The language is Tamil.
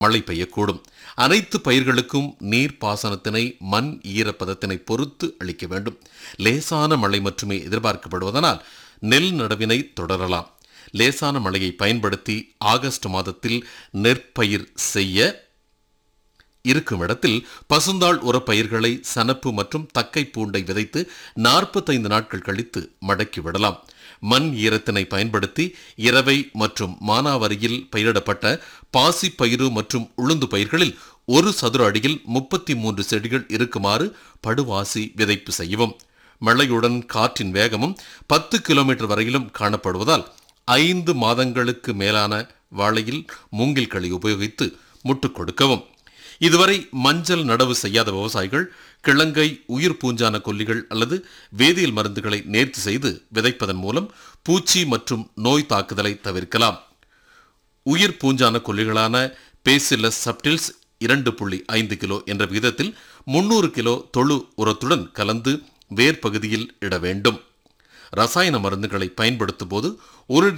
மழை பெய்யக்கூடும் அனைத்து பயிர்களுக்கும் நீர் பாசனத்தினை மண் ஈரப்பதத்தினை பொறுத்து அளிக்க வேண்டும் லேசான மழை மட்டுமே எதிர்பார்க்கப்படுவதனால் நெல் நடவினை தொடரலாம் லேசான மழையை பயன்படுத்தி ஆகஸ்ட் மாதத்தில் நெற்பயிர் செய்ய இருக்கும் இடத்தில் பசுந்தாள் உரப்பயிர்களை சனப்பு மற்றும் தக்கை பூண்டை விதைத்து நாற்பத்தைந்து நாட்கள் கழித்து மடக்கி விடலாம் மண் ஈரத்தினை பயன்படுத்தி இரவை மற்றும் மானாவரியில் பயிரிடப்பட்ட பாசி பயிறு மற்றும் உளுந்து பயிர்களில் ஒரு சதுர அடியில் முப்பத்தி மூன்று செடிகள் இருக்குமாறு படுவாசி விதைப்பு செய்யவும் மழையுடன் காற்றின் வேகமும் பத்து கிலோமீட்டர் வரையிலும் காணப்படுவதால் ஐந்து மாதங்களுக்கு மேலான வாழையில் மூங்கில் களி உபயோகித்து முட்டுக் கொடுக்கவும் இதுவரை மஞ்சள் நடவு செய்யாத விவசாயிகள் கிழங்கை உயிர் பூஞ்சான கொல்லிகள் அல்லது வேதியியல் மருந்துகளை நேர்த்தி செய்து விதைப்பதன் மூலம் பூச்சி மற்றும் நோய் தாக்குதலை தவிர்க்கலாம் உயிர் பூஞ்சான கொல்லிகளான பேசிலஸ் சப்டில்ஸ் இரண்டு புள்ளி ஐந்து கிலோ என்ற விகிதத்தில் முன்னூறு கிலோ தொழு உரத்துடன் கலந்து வேர் பகுதியில் இட வேண்டும் ரசாயன மருந்துகளை பயன்படுத்தும் போது ஒரு